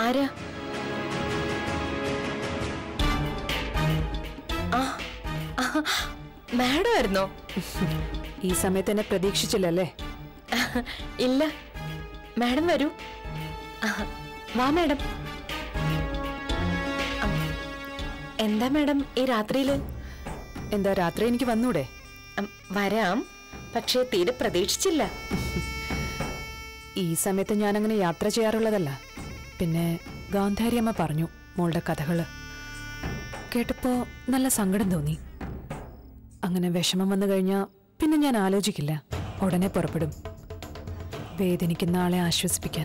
ആരാ ആ ആ, മാഡം ആയിരുന്നോ ഈ സമയത്ത് എന്നെ പ്രതീക്ഷിച്ചില്ലല്ലേ ഇല്ല മാഡം വരൂ ആ, വാ മാഡം അം, എന്താ മാഡം ഈ രാത്രിയില് എന്താ രാത്രി എനിക്ക് വന്നൂടെ അം, വരാം പക്ഷേ തീരെ പ്രതീക്ഷിച്ചില്ല ഈ സമയത്ത് ഞാൻ അങ്ങനെ യാത്ര ചെയ്യാറുള്ളതല്ല പിന്നെ ഗാന്ധാരി അമ്മ പറഞ്ഞു മോളുടെ കഥകള് കേട്ടപ്പോ നല്ല സങ്കടം തോന്നി അങ്ങനെ വിഷമം വന്നു കഴിഞ്ഞാ പിന്നെ ഞാൻ ആലോചിക്കില്ല ഉടനെ പുറപ്പെടും വേദനിക്കുന്ന ആളെ ആശ്വസിപ്പിക്കാൻ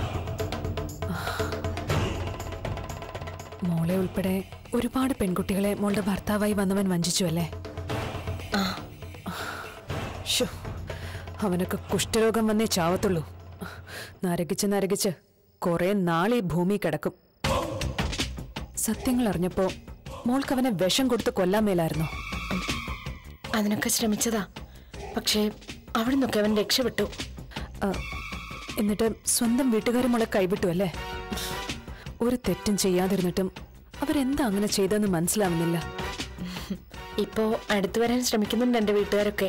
മോളെ ഉൾപ്പെടെ ഒരുപാട് പെൺകുട്ടികളെ മോളുടെ ഭർത്താവായി വന്നവൻ വഞ്ചിച്ചു അല്ലേ ആ ഷോ അവനൊക്കെ കുഷ്ഠരോഗം വന്നേ ചാവത്തുള്ളൂ നരകിച്ച് നരകിച്ച് കുറെ നാളീ ഭൂമി കിടക്കും സത്യങ്ങൾ അറിഞ്ഞപ്പോ മോൾക്ക് അവനെ വിഷം കൊടുത്ത് കൊല്ലാൻ മേലായിരുന്നോ അതിനൊക്കെ ശ്രമിച്ചതാ പക്ഷേ അവിടെ നിന്നൊക്കെ അവൻ രക്ഷപ്പെട്ടു ആ, എന്നിട്ട് സ്വന്തം വീട്ടുകാരും മോളെ കൈവിട്ടു അല്ലേ ഒരു തെറ്റും ചെയ്യാതിരുന്നിട്ടും അവരെന്താ അങ്ങനെ ചെയ്തെന്ന് മനസ്സിലാവുന്നില്ല ഇപ്പോ അടുത്തു വരാൻ ശ്രമിക്കുന്നുണ്ട് എന്റെ വീട്ടുകാരൊക്കെ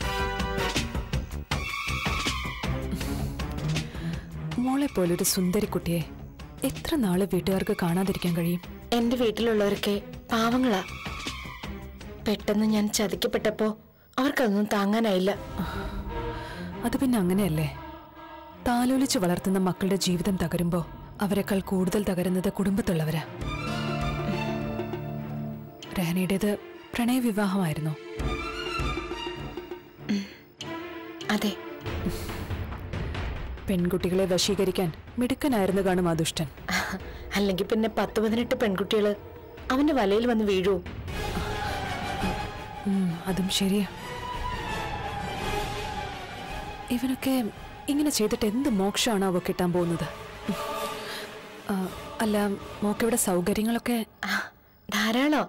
മോളെ പോലൊരു സുന്ദരി കുട്ടിയെ എത്ര നാള് വീട്ടുകാർക്ക് കാണാതിരിക്കാൻ കഴിയും എന്റെ വീട്ടിലുള്ളവരൊക്കെ പാവങ്ങളാ പെട്ടെന്ന് ഞാൻ ചതിക്കപ്പെട്ടപ്പോ അവർക്കതൊന്നും താങ്ങാനായില്ല അത് പിന്നെ അങ്ങനെയല്ലേ താലോലിച്ച് വളർത്തുന്ന മക്കളുടെ ജീവിതം തകരുമ്പോ അവരെക്കാൾ കൂടുതൽ തകരുന്നത് കുടുംബത്തുള്ളവരാ രഹനയുടേത് പ്രണയവിവാഹമായിരുന്നു അതെ പെൺകുട്ടികളെ വശീകരിക്കാൻ മിടുക്കനായിരുന്നു കാണും ആ ദുഷ്ടൻ അല്ലെങ്കിൽ പിന്നെ പത്ത് പതിനെട്ട് പെൺകുട്ടികള് അവന്റെ വലയിൽ വന്ന് വീഴൂ ഉം, അതും ശരിയാ ഇവനൊക്കെ ഇങ്ങനെ ചെയ്തിട്ട് എന്ത് മോക്ഷമാണ് അവ കിട്ടാൻ പോകുന്നത് ആ, അല്ല മോക്കിവിടെ സൗകര്യങ്ങളൊക്കെ ആ, ധാരാളം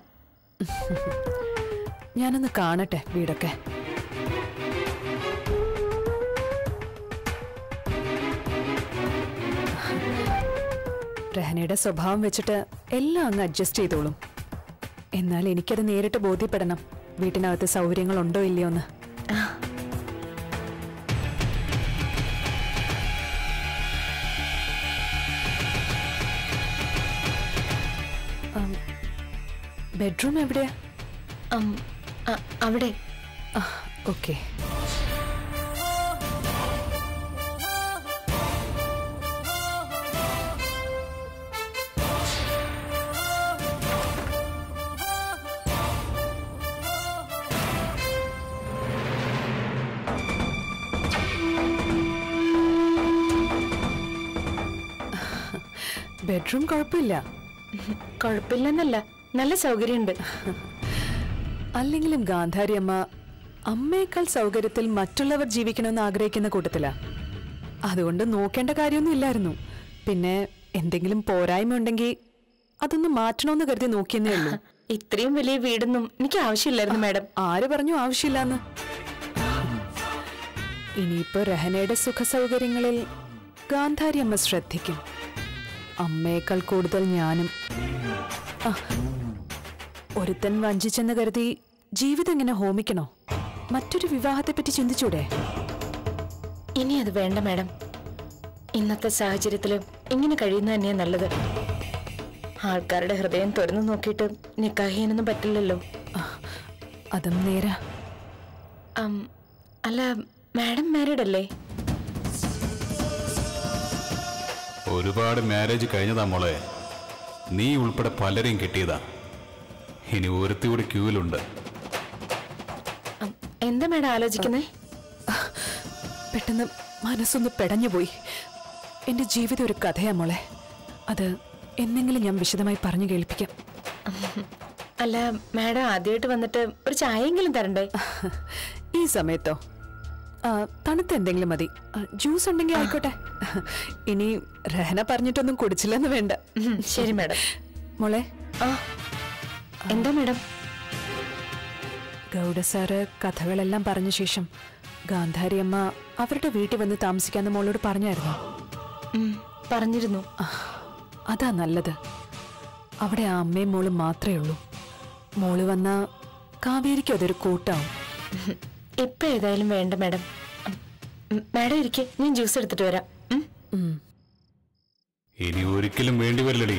ഞാനൊന്ന് കാണട്ടെ വീടൊക്കെ രഹനയുടെ സ്വഭാവം വെച്ചിട്ട് എല്ലാം അങ്ങ് അഡ്ജസ്റ്റ് ചെയ്തോളും എന്നാൽ എനിക്കത് നേരിട്ട് ബോധ്യപ്പെടണം വീട്ടിനകത്ത് സൗകര്യങ്ങളുണ്ടോ ഇല്ലയോ എന്ന് ആം, ബെഡ്റൂം എവിടെയാ അം, അ, അവിടെ ഓക്കെ ബെഡ്റൂം കുഴപ്പമില്ല കുഴപ്പമില്ലെന്നല്ല നല്ല സൗകര്യമുണ്ട് അല്ലെങ്കിലും ഗാന്ധാരി അമ്മ അമ്മയേക്കാൾ സൗകര്യത്തിൽ മറ്റുള്ളവർ ജീവിക്കണമെന്ന് ആഗ്രഹിക്കുന്ന കൂട്ടത്തിലാ അതുകൊണ്ട് നോക്കേണ്ട കാര്യമൊന്നും ഇല്ലായിരുന്നു പിന്നെ എന്തെങ്കിലും പോരായ്മ ഉണ്ടെങ്കിൽ അതൊന്ന് മാറ്റണമെന്ന് കരുതി നോക്കിയെന്നേ ഉള്ളൂ ഇത്രയും വലിയ വീടൊന്നും എനിക്ക് ആവശ്യമില്ലായിരുന്നു മാഡം ആര് പറഞ്ഞു ആവശ്യമില്ലാന്ന് ഇനിയിപ്പോ രഹനയുടെ സുഖ സൗകര്യങ്ങളിൽ ഗാന്ധാരി അമ്മ ശ്രദ്ധിക്കും അമ്മയേക്കാൾ കൂടുതൽ ഞാനും ആ, ഒരുത്തൻ വഞ്ചിച്ചെന്ന് കരുതി ജീവിതം ഇങ്ങനെ ഹോമിക്കണോ മറ്റൊരു വിവാഹത്തെപ്പറ്റി ചിന്തിച്ചൂടെ ഇനി അത് വേണ്ട മാഡം ഇന്നത്തെ സാഹചര്യത്തില് ഇങ്ങനെ കഴിയുന്നത് തന്നെയാ നല്ലത് ആൾക്കാരുടെ ഹൃദയം തുറന്നു നോക്കിയിട്ട് നിക്കാഹ് ചെയ്യാനൊന്നും പറ്റില്ലല്ലോ ആ, അതും നേരാ അം, അല്ല മാഡം മാരീഡ് അല്ലേ ഒരുപാട് മാരേജ് കഴിഞ്ഞതാ മോളെ നീ ഉൾപ്പെടെ പലരെയും കിട്ടിയതാ ഇനി ഒരുത്തി കൂടി ക്യൂവിലുണ്ട് അം, എന്താ മാഡം ആലോചിക്കുന്നേ പെട്ടെന്ന് മനസ്സൊന്ന് പെടഞ്ഞുപോയി എന്റെ ജീവിതം ഒരു കഥയാ മോളെ അത് എന്നെങ്കിലും ഞാൻ വിശദമായി പറഞ്ഞു കേൾപ്പിക്കാം അല്ല മാഡം ആദ്യമായിട്ട് വന്നിട്ട് ഒരു ചായയെങ്കിലും തരണ്ടേ ഈ സമയത്തോ ആ, തണുത്ത എന്തെങ്കിലും മതി ആ, ജ്യൂസ് ഉണ്ടെങ്കിൽ ആയിക്കോട്ടെ ഇനി രഹന പറഞ്ഞിട്ടൊന്നും കുടിച്ചില്ലെന്ന് വേണ്ട ഉം, ശരി മാഡം മോളെ ആ എന്താ മാഡം ഗൗഡ സാറ് കഥകളെല്ലാം പറഞ്ഞ ശേഷം ഗാന്ധാരി അമ്മ അവരുടെ വീട്ടിൽ വന്ന് താമസിക്കാന്ന് മോളോട് പറഞ്ഞായിരുന്നു ഉം, പറഞ്ഞിരുന്നു അതാ നല്ലത് അവിടെ ആ അമ്മയും മോളും മാത്രമേ ഉള്ളൂ മോള് വന്ന കാവേരിക്കും അതൊരു കൂട്ടാവും ഇപ്പൊ ഏതായാലും വേണ്ട മാഡം ഉം, മാഡം ഇരിക്കെ ഞാൻ ജ്യൂസ് എടുത്തിട്ട് വരാം ഉം? ഉം. ഇനി ഒരിക്കലും വേണ്ടി വരില്ലടി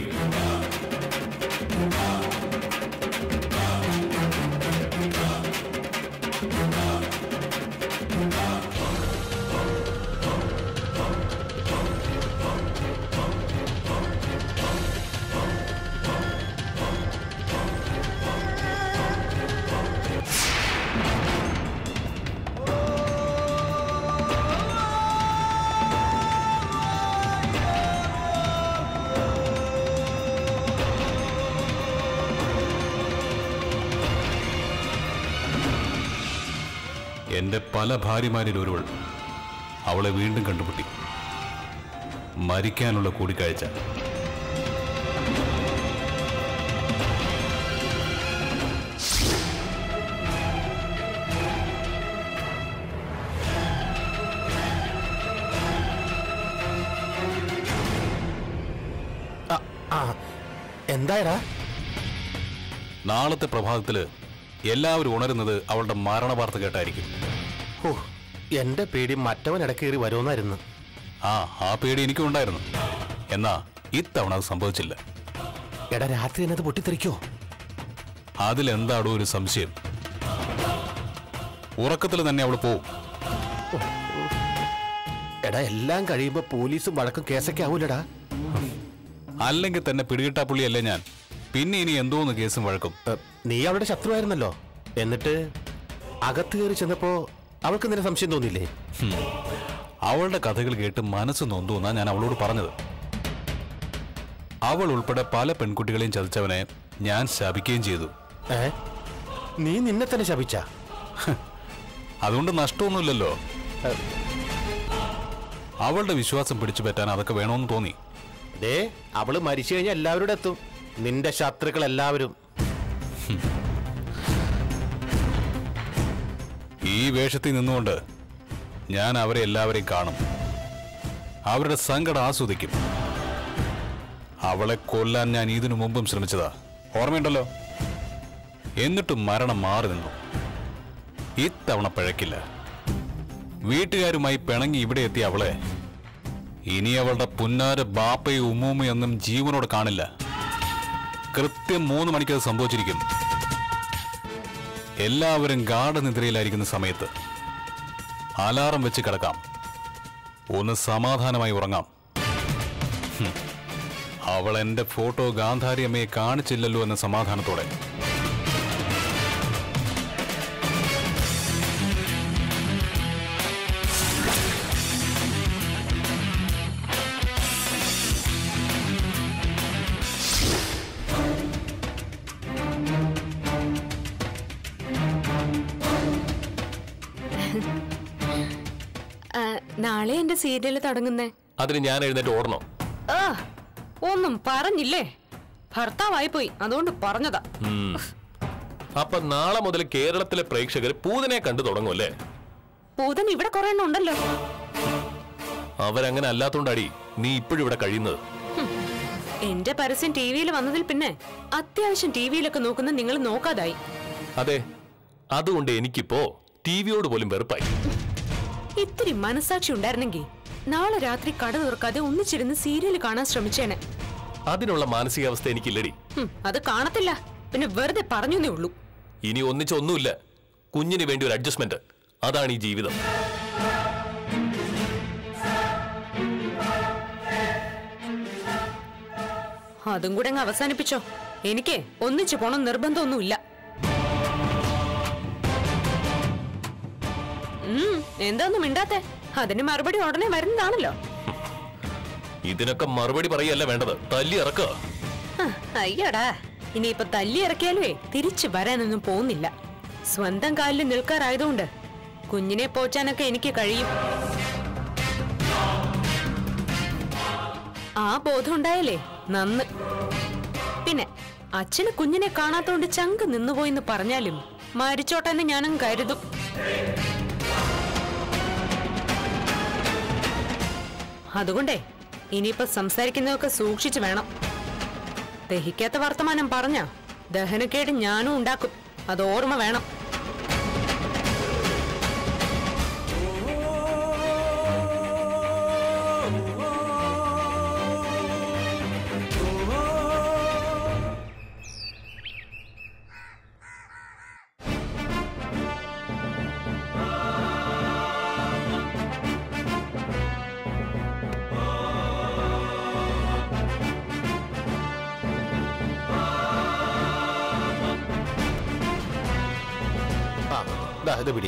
എന്റെ പല ഭാര്യമാരിൽ ഒരുവൾ അവളെ വീണ്ടും കണ്ടുമുട്ടി മരിക്കാനുള്ള കൂടിക്കാഴ്ച ആ, ആ എന്തായടാ നാളത്തെ പ്രഭാതത്തില് എല്ലാവരും ഉണരുന്നത് അവളുടെ മരണ വാർത്ത കേട്ടായിരിക്കും ഓ എന്റെ പേടി മറ്റവൻ ഇടക്കേറി വരുമെന്നായിരുന്നു ആ ആ പേടി എനിക്കും ഉണ്ടായിരുന്നു എന്നാ ഇത്തവണ അത് സംഭവിച്ചില്ല എടാ രാത്രി എന്നത് പൊട്ടിത്തെറിക്കോ അതിലെന്താടോ ഒരു സംശയം ഉറക്കത്തിൽ തന്നെ അവൾ പോവും എടാ എല്ലാം കഴിയുമ്പോ പോലീസും വഴക്കും കേസൊക്കെ ആവൂലടാ അല്ലെങ്കിൽ തന്നെ പിടികിട്ടാ പുള്ളിയല്ലേ ഞാൻ പിന്നെ ഇനി എന്തോന്ന് കേസും വഴക്കും ഏ, നീ അവളുടെ ശത്രുവായിരുന്നല്ലോ എന്നിട്ട് അകത്ത് കയറി ചെന്നപ്പോ അവൾക്ക് നിന്നെ സംശയം തോന്നിയില്ലേ ഹും. അവളുടെ കഥകൾ കേട്ട് മനസ്സ് നൊന്തുന്നാ ഞാൻ അവളോട് പറഞ്ഞത് അവൾ ഉൾപ്പെടെ പല പെൺകുട്ടികളെയും ചതിച്ചവനെ ഞാൻ ശപിക്കുകയും ചെയ്തു ഏ നീ നിന്നെ തന്നെ ശപിച്ച അതുകൊണ്ട് നഷ്ടമൊന്നുമില്ലല്ലോ അവളുടെ വിശ്വാസം പിടിച്ചു പറ്റാൻ അതൊക്കെ വേണമെന്ന് തോന്നി ദേ അവള് മരിച്ചു കഴിഞ്ഞാൽ എല്ലാവരുടെ എത്തും നിന്റെ ശത്രുക്കൾ എല്ലാവരും ഈ വേഷത്തിൽ നിന്നുകൊണ്ട് ഞാൻ അവരെ എല്ലാവരെയും കാണും അവരുടെ സങ്കടം ആസ്വദിക്കും അവളെ കൊല്ലാൻ ഞാൻ ഇതിനു മുമ്പും ശ്രമിച്ചതാ ഓർമ്മയുണ്ടല്ലോ എന്നിട്ടും മരണം മാറി നിന്നു ഇത്തവണ പിഴക്കില്ല വീട്ടുകാരുമായി പിണങ്ങി ഇവിടെ എത്തിയ അവളെ ഇനി അവളുടെ പുന്നാര ബാപ്പയും ഉമ്മൂമ്മയൊന്നും ജീവനോട് കാണില്ല കൃത്യം മൂന്ന് മണിക്ക് അത് സംഭവിച്ചിരിക്കും എല്ലാവരും ഗാഠനിദ്രയിലായിരിക്കുന്ന സമയത്ത് അലാറം വെച്ച് കിടക്കാം ഒന്ന് സമാധാനമായി ഉറങ്ങാം ഹും. അവൾ എന്റെ ഫോട്ടോ ഗാന്ധാരി അമ്മയെ കാണിച്ചില്ലല്ലോ എന്ന സമാധാനത്തോടെ ആ, നാളെ എന്റെ സീരിയൽ തുടങ്ങുന്നേ അതിന് ഞാൻ എഴുന്നേറ്റ് ഓടണോ ആ ഒന്നും പറഞ്ഞില്ലേ ഭർത്താവായി പോയി അതുകൊണ്ട് പറഞ്ഞതാ അപ്പൊ നാളെ മുതൽ കേരളത്തിലെ പ്രേക്ഷകർ പൂതനെ കണ്ടു തുടങ്ങുമല്ലേ പൂതൻ ഇവിടെ കുറെ എണ്ണം ഉണ്ടല്ലോ അവരങ്ങനെ അല്ലാത്തോണ്ടാടി നീ ഇപ്പോഴും ഇവിടെ കഴിയുന്നത് എന്റെ പരസ്യം ടി വിയിൽ വന്നതിൽ പിന്നെ അത്യാവശ്യം ടി വിയിലൊക്കെ നോക്കുന്ന നിങ്ങൾ നോക്കാതായി അതെ അതുകൊണ്ട് എനിക്കിപ്പോ ടി വിയോട് പോലും വെറുപ്പായി ഇത്തിരി മനസാക്ഷി ഉണ്ടായിരുന്നെങ്കിൽ നാളെ രാത്രി കട തുറക്കാതെ ഒന്നിച്ചിരുന്ന് സീരിയൽ കാണാൻ ശ്രമിച്ചേനെ അതിനുള്ള മാനസികാവസ്ഥ എനിക്കില്ലടി ഹും, അത് കാണത്തില്ല പിന്നെ വെറുതെ പറഞ്ഞേ ഉള്ളൂ ഇനി ഒന്നിച്ചൊന്നുമില്ല കുഞ്ഞിന് വേണ്ടി ഒരു അഡ്ജസ്റ്റ്മെന്റ് അതാണ് ഈ ജീവിതം അതും കൂടെ അങ്ങ് അവസാനിപ്പിച്ചോ എനിക്ക് ഒന്നിച്ചു പോണം നിർബന്ധമൊന്നുമില്ല ഉം, എന്താന്നും മിണ്ടാത്തെ അതിന് മറുപടി ഉടനെ വരുന്നതാണല്ലോ ഇതിനൊക്കെ മറുപടി പറയല്ല വേണ്ടത് തല്ലി ഇറക്കുക ഹ, അയ്യടാ ഇനിയിപ്പൊ തല്ലി ഇറക്കിയാലുവേ തിരിച്ചു വരാനൊന്നും പോകുന്നില്ല സ്വന്തം കാലിൽ നിൽക്കാറായതുകൊണ്ട് കുഞ്ഞിനെ പോറ്റാനൊക്കെ എനിക്ക് കഴിയും ആ ബോധം ഉണ്ടായാലേ നന്ന് പിന്നെ അച്ഛന് കുഞ്ഞിനെ കാണാത്തോണ്ട് ചങ്ക് നിന്നുപോയിന്ന് പറഞ്ഞാലും മരിച്ചോട്ടെന്ന് ഞാനും കരുതും അതുകൊണ്ടേ ഇനിയിപ്പോ സംസാരിക്കുന്നതൊക്കെ സൂക്ഷിച്ചു വേണം ദഹിക്കാത്ത വർത്തമാനം പറഞ്ഞ ദഹനക്കേട് ഞാനും ഉണ്ടാക്കും അത് ഓർമ്മ വേണം ആ ദാ ഇത് പിടി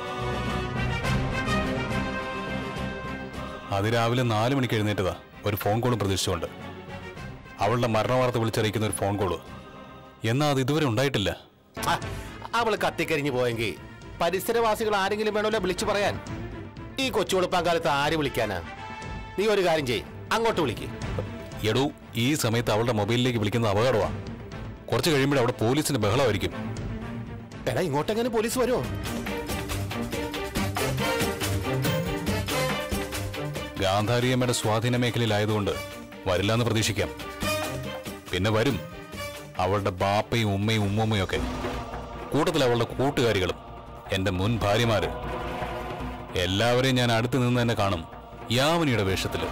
അതിരാവിലെ നാല് മണിക്ക് എഴുന്നേറ്റതാ ഒരു ഫോൺ കോളും പ്രതീക്ഷിച്ചുകൊണ്ട് അവളുടെ മരണവാർത്ത വിളിച്ചറിയിക്കുന്ന ഒരു ഫോൺ കോള് എന്നാ അത് ഇതുവരെ ഉണ്ടായിട്ടില്ല ആ, അവള് കത്തിക്കരിഞ്ഞു പോയെങ്കിൽ പരിസരവാസികൾ ആരെങ്കിലും വേണമല്ലോ വിളിച്ചു പറയാൻ ഈ കൊച്ചു വെളുപ്പാങ്കാലത്ത് ആര് വിളിക്കാനാ നീ ഒരു കാര്യം ചെയ് അങ്ങോട്ട് വിളിക്ക് എടൂ ഈ സമയത്ത് അവളുടെ മൊബൈലിലേക്ക് വിളിക്കുന്നത് അപകടമാണ് കുറച്ച് കഴിയുമ്പോഴേ അവിടെ പോലീസിന്റെ ബഹളമായിരിക്കും എടാ ഇങ്ങോട്ടെങ്ങനെ പോലീസ് വരുമോ ഗാന്ധാരിയമ്മയുടെ സ്വാധീന മേഖലയിലായതുകൊണ്ട് വരില്ലെന്ന് പ്രതീക്ഷിക്കാം പിന്നെ വരും അവളുടെ ബാപ്പയും ഉമ്മയും ഉമ്മൂമ്മയും ഒക്കെ കൂട്ടത്തിൽ അവളുടെ കൂട്ടുകാരികളും എന്റെ മുൻ ഭാര്യമാര് എല്ലാവരെയും ഞാൻ അടുത്ത് നിന്ന് തന്നെ കാണും യാവനിയുടെ വേഷത്തില്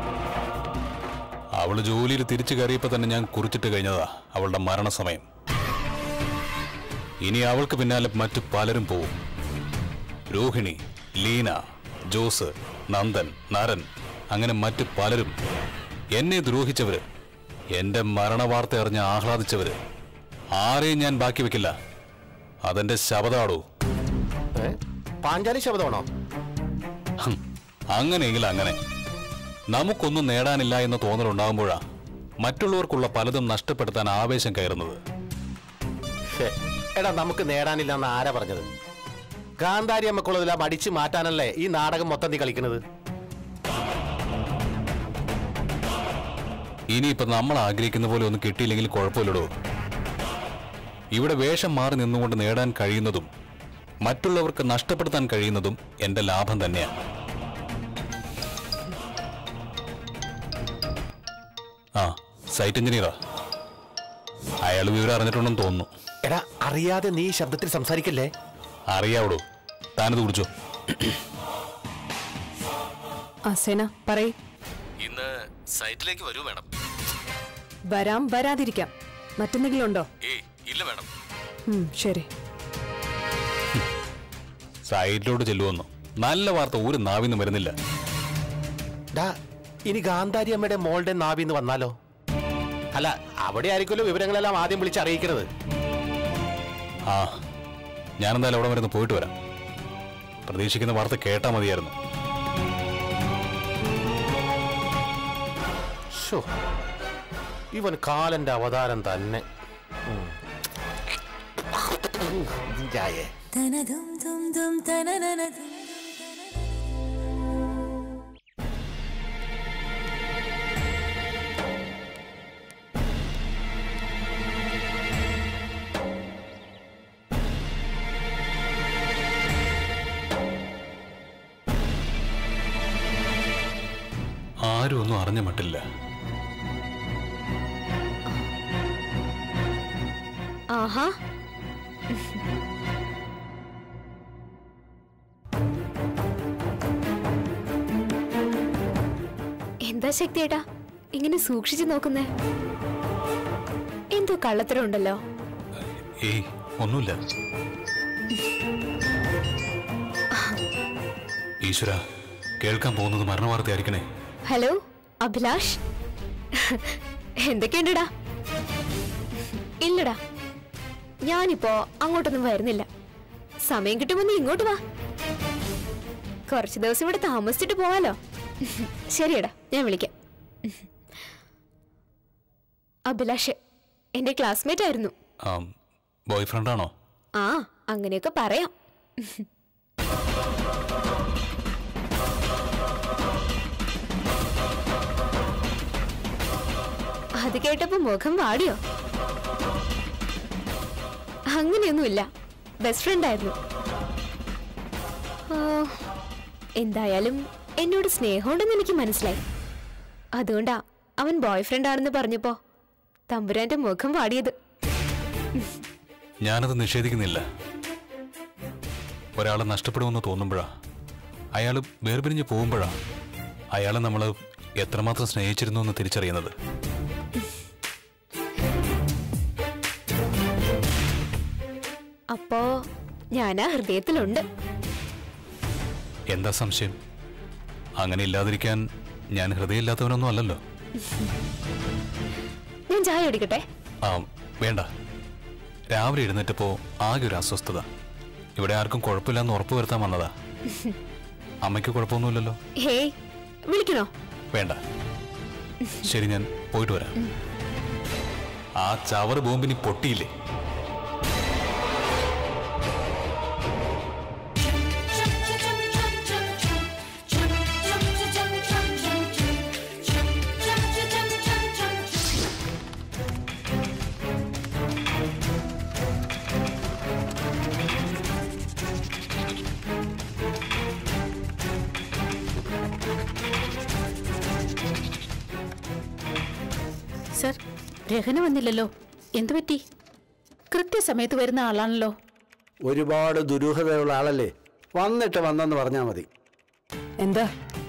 അവള് ജോലിയിൽ തിരിച്ചു കയറിയപ്പോ തന്നെ ഞാൻ കുറിച്ചിട്ട് കഴിഞ്ഞതാ അവളുടെ മരണസമയം ഇനി അവൾക്ക് പിന്നാലെ മറ്റു പലരും പോവും രോഹിണി ലീന ജോസ് നന്ദൻ നരൻ അങ്ങനെ മറ്റു പലരും എന്നെ ദ്രോഹിച്ചവര് എന്റെ മരണവാർത്ത അറിഞ്ഞ് ആഹ്ലാദിച്ചവര് ആരെയും ഞാൻ ബാക്കി വെക്കില്ല അതെന്റെ ശബദാടൂ ഏ? പാഞ്ചാലി ശബ്ദമാണോ ഹും, അങ്ങനെയെങ്കിൽ അങ്ങനെ നമുക്കൊന്നും നേടാനില്ല എന്ന തോന്നലുണ്ടാകുമ്പോഴാ മറ്റുള്ളവർക്കുള്ള പലതും നഷ്ടപ്പെടുത്താൻ ആവേശം കയറുന്നത് ഛേ, എടാ നമുക്ക് നേടാനില്ല എന്ന് ആരാ പറഞ്ഞത് ഗാന്ധാരി അമ്മക്കുള്ളതെല്ലാം അടിച്ചു മാറ്റാനല്ലേ ഈ നാടകം മൊത്തം നീ കളിക്കുന്നത് ഇനിയിപ്പോ നമ്മൾ ആഗ്രഹിക്കുന്ന പോലെ ഒന്നും കിട്ടിയില്ലെങ്കിൽ കുഴപ്പമില്ലടോ ഇവിടെ വേഷം മാറി നിന്നുകൊണ്ട് നേടാൻ കഴിയുന്നതും മറ്റുള്ളവർക്ക് നഷ്ടപ്പെടുത്താൻ കഴിയുന്നതും എന്റെ ലാഭം തന്നെയാണ് ആ സൈറ്റ് എഞ്ചിനീയറാ അയാൾ വിവരം അറിഞ്ഞിട്ടുണ്ടെന്ന് തോന്നുന്നു എടാ അറിയാതെ നീ ഈ ശബ്ദത്തിൽ സംസാരിക്കല്ലേ അറിയാവടോ താനത് കുടിച്ചോ ആ സേന പറയ് ഇന്ന് സൈറ്റിലേക്ക് വരൂ വേണം വരാം വരാതിരിക്കാം മറ്റെന്തെങ്കിലും ഉണ്ടോ ഏയ് ഇല്ല വേണം ഉം, ശരി സൈറ്റിലോട്ട് ചെല്ലുവന്നു നല്ല വാർത്ത ഒരു നാവിന്ന് വരുന്നില്ല ഡാ ഇനി ഗാന്ധാരി അമ്മയുടെ മോളുടെ നാവിന്ന് വന്നാലോ അല്ല അവിടെ ആയിരിക്കുമല്ലോ വിവരങ്ങളെല്ലാം ആദ്യം വിളിച്ച് അറിയിക്കുന്നത് ആ ഞാനെന്തായാലും അവിടെ വരുന്ന് പോയിട്ട് വരാം പ്രതീക്ഷിക്കുന്ന വാർത്ത കേട്ടാ മതിയായിരുന്നു ശോ, ഇവൻ കാലന്റെ അവതാരം തന്നെ ഉം. ഉം, ജായേ ആരും ഒന്നും അറിഞ്ഞ മട്ടില്ല ആഹാ എന്താ ശക്തിയേട്ടാ ഇങ്ങനെ സൂക്ഷിച്ചു നോക്കുന്നേ എന്തോ കള്ളത്തരം ഉണ്ടല്ലോ ഏയ് ഒന്നുമില്ല ഈശ്വര കേൾക്കാൻ പോകുന്നത് മരണവാർത്തയായിരിക്കണേ ഹലോ അഭിലാഷ് എന്തൊക്കെയുണ്ടടാ ഇല്ലടാ ഞാനിപ്പോ അങ്ങോട്ടൊന്നും വരുന്നില്ല സമയം കിട്ടുമ്പോ നീ ഇങ്ങോട്ട് വാ കുറച്ച് ദിവസം ഇവിടെ താമസിച്ചിട്ട് പോവാലോ ശരിയടാ ഞാൻ വിളിക്കാം അഭിലാഷ് എന്റെ ക്ലാസ്മേറ്റ് ആയിരുന്നു ബോയ് ഫ്രണ്ടാണോ ആ അങ്ങനെയൊക്കെ പറയാം അത് കേട്ടപ്പോ മുഖം വാടിയോ അങ്ങനെയൊന്നുമില്ല ബെസ്റ്റ് ഫ്രണ്ട് ആയിരുന്നു ആ, എന്തായാലും എന്നോട് സ്നേഹമുണ്ടെന്ന് എനിക്ക് മനസ്സിലായി അതുകൊണ്ടാ അവൻ ബോയ് ഫ്രണ്ട് ആണെന്ന് പറഞ്ഞപ്പോ തമ്പുരാന്റെ മുഖം വാടിയത് ഞാനത് നിഷേധിക്കുന്നില്ല ഒരാളെ നഷ്ടപ്പെടുമെന്ന് തോന്നുമ്പോഴാ അയാൾ വേർപിരിഞ്ഞ് പോകുമ്പോഴാ അയാളെ നമ്മൾ എത്രമാത്രം സ്നേഹിച്ചിരുന്നു എന്ന് തിരിച്ചറിയുന്നത് അപ്പോ ഞാനാ ഹൃദയത്തിലുണ്ട് എന്താ സംശയം അങ്ങനെ ഇല്ലാതിരിക്കാൻ ഞാൻ ഹൃദയമില്ലാത്തവനൊന്നും അല്ലല്ലോ ഞാൻ ചായ അടിക്കട്ടെ ആ വേണ്ട രാവിലെ എഴുന്നേറ്റപ്പോ ആകെ ഒരു അസ്വസ്ഥത ഇവിടെ ആർക്കും കുഴപ്പമില്ലെന്ന് ഉറപ്പ് വരുത്താൻ വന്നതാ അമ്മയ്ക്ക് കുഴപ്പമൊന്നുമില്ലല്ലോ ഹേയ് വിളിക്കണോ വേണ്ട ശരി ഞാൻ പോയിട്ട് വരാം ആ ചവറ് ബോംബിനി പൊട്ടിയില്ലേ സർ രഹന വന്നില്ലല്ലോ എന്തു പറ്റി കൃത്യസമയത്ത് വരുന്ന ആളാണല്ലോ ഒരുപാട് ദുരൂഹതയുള്ള ആളല്ലേ വന്നിട്ട് വന്നെന്ന് പറഞ്ഞാൽ മതി എന്താ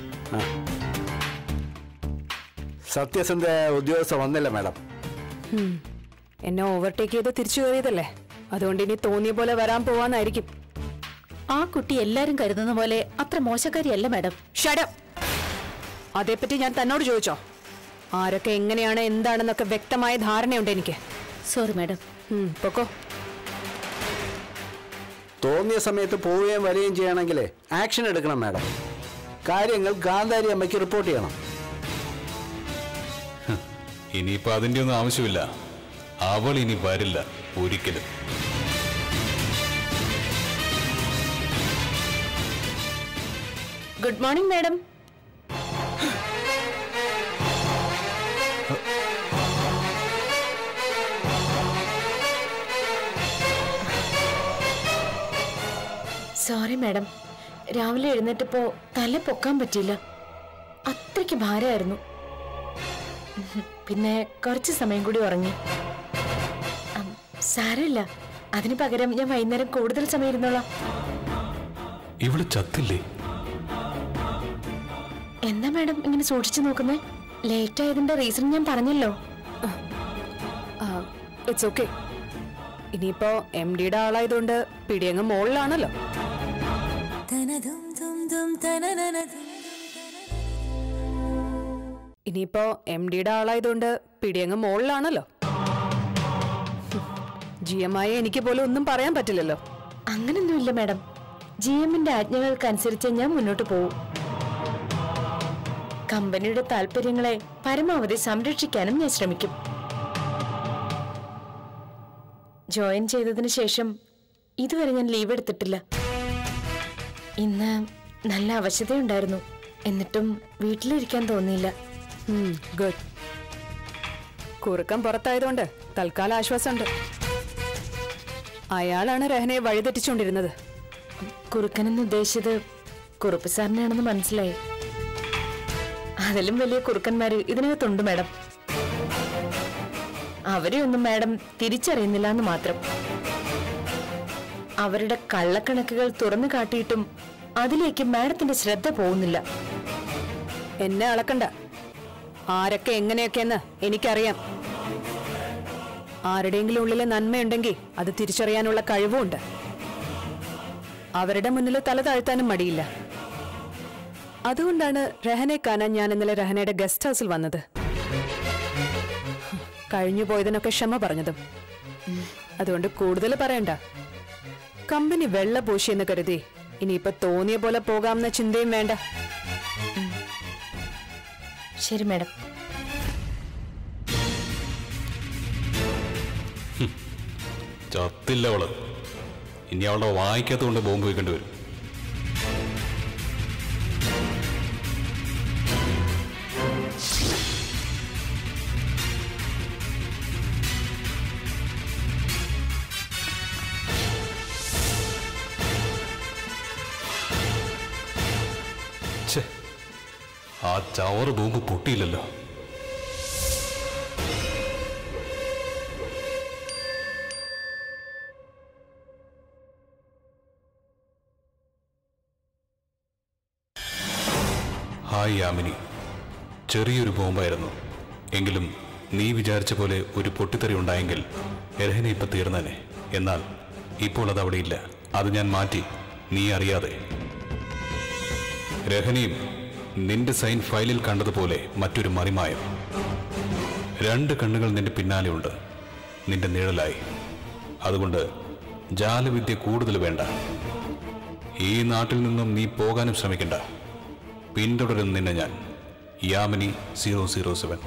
സത്യസന്ധ ഉദ്യോഗസ്ഥ വന്നില്ല മാഡം ഉം. എന്നെ ഓവർടേക്ക് ചെയ്ത് തിരിച്ചു കയറിയതല്ലേ അതുകൊണ്ട് ഇനി തോന്നിയ പോലെ വരാൻ പോവാന്നായിരിക്കും ആ കുട്ടി എല്ലാരും കരുതുന്ന പോലെ അത്ര മോശക്കാരിയല്ല മാഡം ഷഡം അതേപ്പറ്റി ഞാൻ തന്നോട് ചോദിച്ചോ ആരൊക്കെ എങ്ങനെയാണ് എന്താണെന്നൊക്കെ വ്യക്തമായ ധാരണയുണ്ട് എനിക്ക് സോറി മാഡം ഉം, പൊക്കോ തോന്നിയ സമയത്ത് പോവുകയും വരികയും ചെയ്യണമെങ്കിലേ ആക്ഷൻ എടുക്കണം മാഡം കാര്യങ്ങൾ ഗാന്ധാരി അമ്മയ്ക്ക് റിപ്പോർട്ട് ചെയ്യണം ഇനിയിപ്പോ അതിന്റെ ഒന്നും ആവശ്യമില്ല അവൾ ഇനി വരില്ല ഒരിക്കലും good morning madam sorry madam രാവിലെ എഴുന്നേറ്റപ്പോ തല പൊക്കാൻ പറ്റിയില്ല അത്രയ്ക്ക് ഭാരമായിരുന്നു പിന്നെ കുറച്ച് സമയം കൂടി ഉറങ്ങി അം, സാരമില്ല അതിന് പകരം ഞാൻ വൈകുന്നേരം കൂടുതൽ സമയം ഇരുന്നോളാം ഇവള് ചത്തില്ലേ എന്താ മാഡം ഇങ്ങനെ സൂക്ഷിച്ചു നോക്കുന്നേ ലേറ്റ് ആയതിന്റെ റീസൺ ഞാൻ പറഞ്ഞല്ലോ ഇറ്റ്സ് ഓക്കെ ഇനിയിപ്പോ എം ഡിയുടെ ആളായതുകൊണ്ട് പിടിയങ്ങ് മുകളിലാണല്ലോ ഇനിയിപ്പോ എം ഡിയുടെ ആളായതുകൊണ്ട് പിടിയങ്ങ് മുകളിലാണല്ലോ ജി എം ആയ എനിക്ക് പോലും ഒന്നും പറയാൻ പറ്റില്ലല്ലോ അങ്ങനൊന്നുമില്ല മാഡം ജി എമ്മിന്റെ ആജ്ഞകൾക്കനുസരിച്ച് ഞാൻ മുന്നോട്ട് പോകും കമ്പനിയുടെ താല്പര്യങ്ങളെ പരമാവധി സംരക്ഷിക്കാനും ഞാൻ ശ്രമിക്കും ജോയിൻ ചെയ്തതിനു ശേഷം ഇതുവരെ ഞാൻ ലീവ് എടുത്തിട്ടില്ല ഇന്ന് നല്ല അവശതയുണ്ടായിരുന്നു എന്നിട്ടും വീട്ടിലിരിക്കാൻ തോന്നിയില്ല ഗുഡ് കുറുക്കം പുറത്തായതുകൊണ്ട് തൽക്കാലം ആശ്വാസമുണ്ട് അയാളാണ് രഹനയെ വഴിതെറ്റിച്ചുകൊണ്ടിരുന്നത് കുറുക്കനെന്ന് ഉദ്ദേശിച്ചത് കുറുപ്പ് സാറിനെയാണെന്ന് മനസ്സിലായി അതിലും വലിയ കുറുക്കന്മാര് ഇതിനകത്തുണ്ട് മാഡം അവരെ ഒന്നും മാഡം തിരിച്ചറിയുന്നില്ല എന്ന് മാത്രം അവരുടെ കള്ളക്കണക്കുകൾ തുറന്നു കാട്ടിയിട്ടും അതിലേക്ക് മാഡത്തിന്റെ ശ്രദ്ധ പോകുന്നില്ല എന്നെ അളക്കണ്ട ആരൊക്കെ എങ്ങനെയൊക്കെയെന്ന് എനിക്കറിയാം ആരുടെയെങ്കിലും ഉള്ളിലെ നന്മയുണ്ടെങ്കിൽ അത് തിരിച്ചറിയാനുള്ള കഴിവുമുണ്ട് അവരുടെ മുന്നിൽ തല താഴ്ത്താനും മടിയില്ല അതുകൊണ്ടാണ് രഹനെ കാണാൻ ഞാൻ ഇന്നലെ രഹനയുടെ ഗസ്റ്റ് ഹൗസിൽ വന്നത് കഴിഞ്ഞു പോയതിനൊക്കെ ക്ഷമ പറഞ്ഞതും അതുകൊണ്ട് കൂടുതൽ പറയണ്ട കമ്പനി വെള്ള പൂശിയെന്ന് കരുതി ഇനിയിപ്പോ തോന്നിയ പോലെ പോകാമെന്ന ചിന്തയും വേണ്ട ശരി മാഡം ചത്തില്ല അവള് ഇനി അവളുടെ വായിക്കകത്തുകൊണ്ട് ബോംബ് വെക്കേണ്ടി വരും ഛെ, ആ ചവറ് ബോംബ് പൊട്ടിയില്ലല്ലോ ഹായ് യാമിനി ചെറിയൊരു ബോംബായിരുന്നു എങ്കിലും നീ വിചാരിച്ച പോലെ ഒരു പൊട്ടിത്തെറി ഉണ്ടായെങ്കിൽ രഹന ഇപ്പൊ തീർന്നനെ എന്നാൽ ഇപ്പോൾ അത് അവിടെയില്ല അത് ഞാൻ മാറ്റി നീ അറിയാതെ രഹനയും നിന്റെ സൈൻ ഫയലിൽ കണ്ടതുപോലെ മറ്റൊരു മറിമായം രണ്ട് കണ്ണുകൾ നിന്റെ പിന്നാലെ ഉണ്ട് നിന്റെ നിഴലായി അതുകൊണ്ട് ജാലവിദ്യ കൂടുതൽ വേണ്ട ഈ നാട്ടിൽ നിന്നും നീ പോകാനും ശ്രമിക്കണ്ട പിന്തുടരും നിന്നെ ഞാൻ യാമിനി സീറോ സീറോ സെവൻ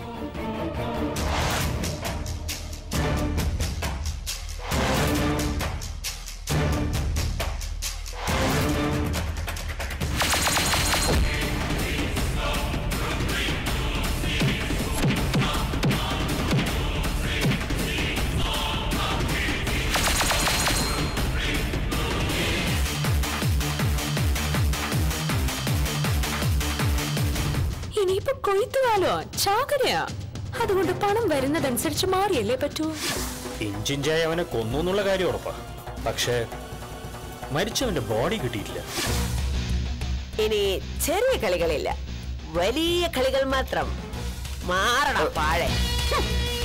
ഇനിയിപ്പോ കൊയ്ത്തുകാലോ ചാകരയാ അതുകൊണ്ട് പണം വരുന്നതനുസരിച്ച് മാറിയല്ലേ പറ്റൂ ഇഞ്ചിഞ്ചായി അവനെ കൊന്നു എന്നുള്ള കാര്യം ഉറപ്പാ പക്ഷേ മരിച്ചവന്റെ ബോഡി കിട്ടിയിട്ടില്ല ഇനി ചെറിയ കളികളില്ല വലിയ കളികൾ മാത്രം മാറണം പാഴെ ഹ്.